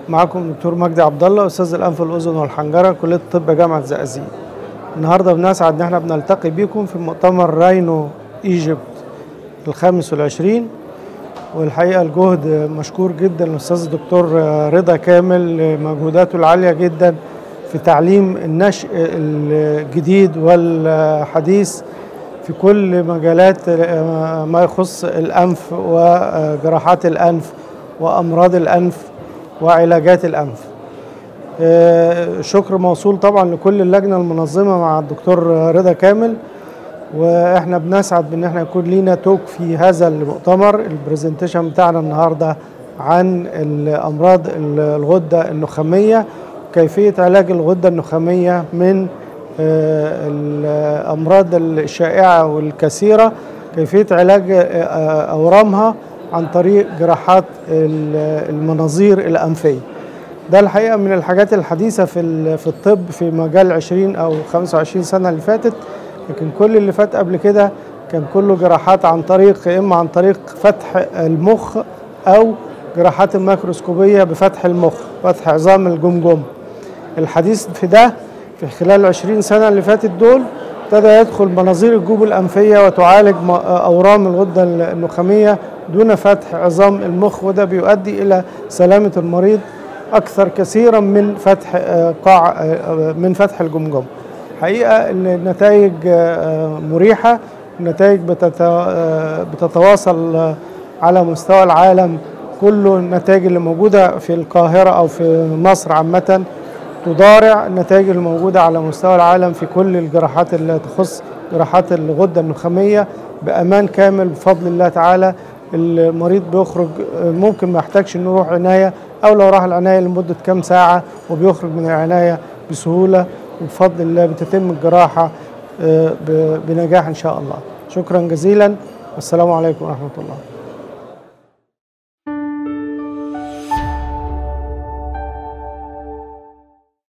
معكم دكتور مجدي عبد الله استاذ الانف والاذن والحنجره كليه الطب جامعه الزقازيق النهارده بنسعد ان احنا بنلتقي بيكم في مؤتمر راينو ايجيبت الخامس والعشرين والحقيقه الجهد مشكور جدا الاستاذ الدكتور رضا كامل مجهوداته العاليه جدا في تعليم النشء الجديد والحديث في كل مجالات ما يخص الانف وجراحات الانف وامراض الانف وعلاجات الانف شكر موصول طبعا لكل اللجنه المنظمه مع الدكتور رضا كامل واحنا بنسعد بان احنا يكون لينا توك في هذا المؤتمر البرزنتيشن بتاعنا النهارده عن الامراض الغده النخاميه كيفيه علاج الغده النخاميه من الامراض الشائعه والكثيره كيفيه علاج اورامها عن طريق جراحات المناظير الانفيه ده الحقيقه من الحاجات الحديثه في في الطب في مجال 20 او 25 سنه اللي فاتت لكن كل اللي فات قبل كده كان كله جراحات عن طريق يا اما عن طريق فتح المخ او جراحات الميكروسكوبيه بفتح المخ فتح عظام الجمجمه الحديث في ده في خلال 20 سنه اللي فاتت دول ابتدى يدخل مناظير الجوب الانفيه وتعالج اورام الغده النخاميه دون فتح عظام المخ وده بيؤدي الى سلامه المريض اكثر كثيرا من فتح قاع من فتح الجمجمه حقيقه النتائج مريحه النتائج بتتواصل على مستوى العالم كل النتائج اللي موجوده في القاهره او في مصر عامه تضارع النتائج الموجوده على مستوى العالم في كل الجراحات اللي تخص جراحات الغده النخاميه بامان كامل بفضل الله تعالى المريض بيخرج ممكن ما يحتاجش انه يروح عنايه او لو راح العنايه لمده كام ساعه وبيخرج من العنايه بسهوله وبفضل الله بتتم الجراحه بنجاح ان شاء الله شكرا جزيلا والسلام عليكم ورحمه الله